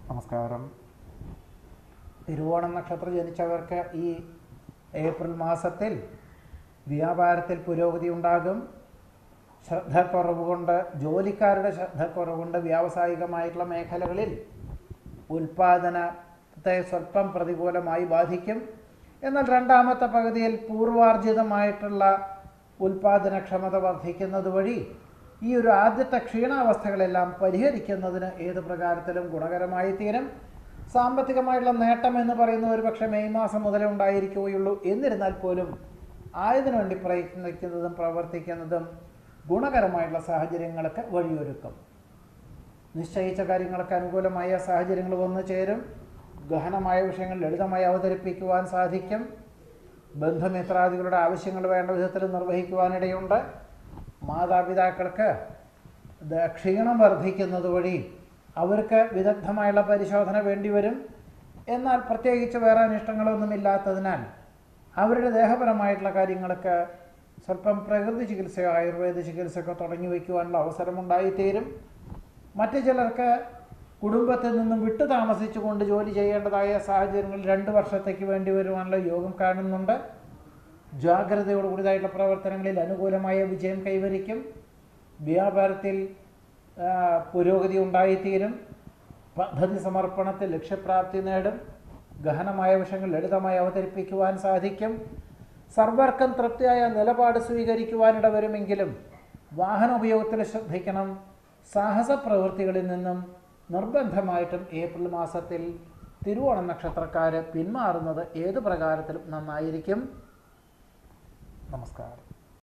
നമസ്കാരം തിരുവോണം നക്ഷത്രം ജനിച്ചവർക്ക് ഈ ഏപ്രിൽ മാസത്തിൽ വ്യാപാരത്തിൽ പുരോഗതി ഉണ്ടാകും ശ്രദ്ധക്കുറവ് കൊണ്ട് ജോലിക്കാരുടെ ശ്രദ്ധക്കുറവ് കൊണ്ട് വ്യാവസായികമായിട്ടുള്ള മേഖലകളിൽ ഉൽപാദനത്തെ സ്വല്പം പ്രതികൂലമായി ബാധിക്കും എന്നാൽ രണ്ടാമത്തെ പകുതിയിൽ പൂർവാർജിതമായിട്ടുള്ള ഉൽപാദനക്ഷമത വർദ്ധിക്കുന്നത് വഴി ഈ ഒരു ആദ്യത്തെ ക്ഷീണാവസ്ഥകളെല്ലാം പരിഹരിക്കുന്നതിന് ഏത് പ്രകാരത്തിലും ഗുണകരമായി തീരും സാമ്പത്തികമായിട്ടുള്ള നേട്ടം എന്ന് പറയുന്ന ഒരു പക്ഷേ മെയ് മാസം മുതലേ ഉണ്ടായിരിക്കുകയുള്ളൂ എന്നിരുന്നാൽ പോലും ആയതിനു വേണ്ടി പ്രയത്നിക്കുന്നതും പ്രവർത്തിക്കുന്നതും ഗുണകരമായിട്ടുള്ള സാഹചര്യങ്ങൾക്ക് വഴിയൊരുക്കും നിശ്ചയിച്ച കാര്യങ്ങൾക്ക് അനുകൂലമായ സാഹചര്യങ്ങൾ വന്നു ചേരും ഗഹനമായ വിഷയങ്ങൾ ലളിതമായി അവതരിപ്പിക്കുവാൻ സാധിക്കും ബന്ധുമിത്രാദികളുടെ ആവശ്യങ്ങൾ വേണ്ട വിധത്തിൽ നിർവഹിക്കുവാനിടയുണ്ട് മാതാപിതാക്കൾക്ക് ദ- ക്ഷീണം വർദ്ധിക്കുന്നത് വഴി അവർക്ക് വിദഗ്ധമായുള്ള പരിശോധന വേണ്ടിവരും എന്നാൽ പ്രത്യേകിച്ച് വേറെ അനിഷ്ടങ്ങളൊന്നുമില്ലാത്തതിനാൽ അവരുടെ ദേഹപരമായിട്ടുള്ള കാര്യങ്ങൾക്ക് സ്വല്പം പ്രകൃതി ചികിത്സയോ ആയുർവേദ ചികിത്സയൊക്കെ തുടങ്ങി വയ്ക്കുവാനുള്ള അവസരമുണ്ടായിത്തീരും മറ്റു ചിലർക്ക് കുടുംബത്തിൽ നിന്നും വിട്ടു താമസിച്ചുകൊണ്ട് ജോലി ചെയ്യേണ്ടതായ സാഹചര്യങ്ങൾ രണ്ട് വർഷത്തേക്ക് വേണ്ടി വരുവാനുള്ള യോഗം കാണുന്നുണ്ട് ജാഗ്രതയോടുകൂടിയതായിട്ടുള്ള പ്രവർത്തനങ്ങളിൽ അനുകൂലമായ വിജയം കൈവരിക്കും വ്യാപാരത്തിൽ ആ, പുരോഗതി ഉണ്ടായിത്തീരും പദ്ധതി സമർപ്പണത്തിൽ ലക്ഷ്യപ്രാപ്തി നേടും ഗഹനമായ വിഷയങ്ങൾ ലളിതമായി അവതരിപ്പിക്കുവാൻ സാധിക്കും സർവർക്കും തൃപ്തിയായ നിലപാട് സ്വീകരിക്കുവാനിട വരുമെങ്കിലും വാഹന ഉപയോഗത്തിൽ ശ്രദ്ധിക്കണം സാഹസ പ്രവൃത്തികളിൽ നിന്നും നിർബന്ധമായിട്ടും ഏപ്രിൽ മാസത്തിൽ തിരുവോണ നക്ഷത്രക്കാർ പിന്മാറുന്നത് ഏത് പ്രകാരത്തിലും നന്നായിരിക്കും നമസ്കാരം